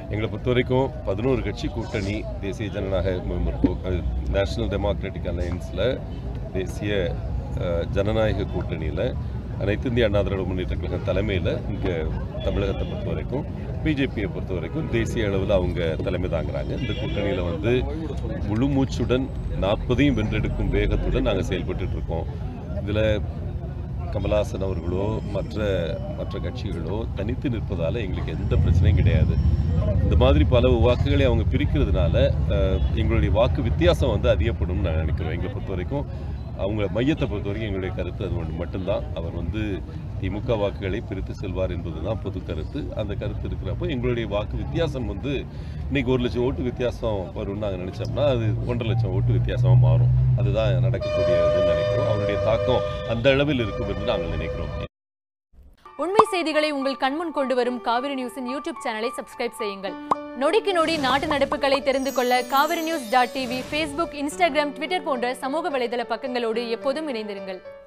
எங்களை பொறுத்த வரைக்கும் பதினோரு கட்சி கூட்டணி தேசிய ஜனநாயக முற்போக்கு நேஷனல் டெமோக்ராட்டிக் அலையன்ஸில் தேசிய அஹ், ஜனநாயக கூட்டணியில் அனைத்து இந்திய அண்ணா திராவிட முன்னேற்ற கழகம் தலைமையில் இங்கே தமிழகத்தை பொறுத்த வரைக்கும் பிஜேபியை பொறுத்த வரைக்கும் தேசிய அளவில் அவங்க தலைமை தாங்குறாங்க இந்த கூட்டணியில் வந்து முழு மூச்சுடன் நாற்பதையும் வென்றெடுக்கும் வேகத்துடன் நாங்கள் செயல்பட்டுட்டு இருக்கோம் இதில் கமல்ஹாசன் அவர்களோ மற்ற மற்ற கட்சிகளோ தனித்து நிற்பதால் எங்களுக்கு எந்த பிரச்சனையும் கிடையாது இந்த மாதிரி பல வாக்குகளை அவங்க பிரிக்கிறதுனால அஹ், எங்களுடைய வாக்கு வித்தியாசம் வந்து அதிகப்படும்னு நான் நினைக்கிறோம் எங்களை பொறுத்த வரைக்கும் அவங்க மையத்தை பொறுத்த வரைக்கும் எங்களுடைய கருத்து அது ஒன்று மட்டும்தான் அவர் வந்து திமுக வாக்குகளை பிரித்து செல்வார் என்பது தான் பொது கருத்து அந்த கருத்து இருக்கிறப்போ எங்களுடைய வாக்கு வித்தியாசம் வந்து இன்னைக்கு ஒரு லட்சம் ஓட்டு வித்தியாசம் வரும்னு நாங்கள் நினச்சோம்னா அது ஒன்றரை லட்சம் ஓட்டு வித்தியாசமாக மாறும் அதுதான் நடக்கக்கூடிய இதுன்னு நினைக்கிறோம் அவருடைய தாக்கம் அந்த அளவில் இருக்கும் என்று நாங்கள் நினைக்கிறோம் உண்மை செய்திகளை உங்கள் கண்முன் கொண்டு வரும் காவிரி நியூஸின் யூடியூப் சேனலை சப்ஸ்கிரைப் செய்யுங்கள் நொடிக்கு நொடி நாட்டு நடப்புகளை தெரிந்து கொள்ள Kaveri news dot TV Facebook Instagram Twitter போன்ற சமூக வலைதள பக்கங்களோடு எப்போதும் இணைந்திருங்கள்